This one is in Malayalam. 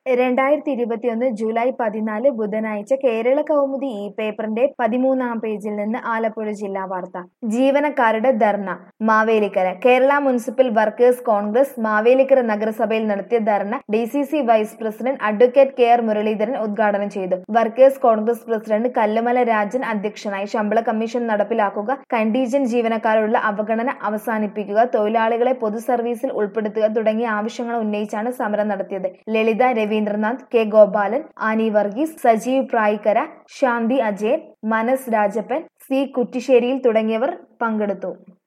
രണ്ടായിരത്തി ഇരുപത്തിയൊന്ന് ജൂലൈ പതിനാല് ബുധനാഴ്ച കേരള കൗമുദി ഈ പേപ്പറിന്റെ പതിമൂന്നാം പേജിൽ നിന്ന് ആലപ്പുഴ ജില്ലാ വാർത്ത ജീവനക്കാരുടെ dharna Mavelikkara Kerala municipal workers Congress Mavelikkara നഗരസഭയിൽ നടത്തിയ dharna D C C vice president advocate K R Muraleedharan ഉദ്ഘാടനം ചെയ്തു workers Congress president Kallumala Rajan അധ്യക്ഷനായി ശമ്പള കമ്മീഷൻ നടപ്പിലാക്കുക കണ്ടീജന്റ് ജീവനക്കാരോടുള്ള അവഗണന അവസാനിപ്പിക്കുക തൊഴിലാളികളെ പൊതു സർവീസിൽ ഉൾപ്പെടുത്തുക തുടങ്ങിയ ആവശ്യങ്ങൾ ഉന്നയിച്ചാണ് സമരം നടത്തിയത് Lalitha Raveendranath K Gopalan Annie Varghese Sajeev Prayikkara Shanthi Ajayan Manas Rajappan C കുറ്റിശ്ശേരിയിൽ തുടങ്ങിയവർ പങ്കെടുത്തു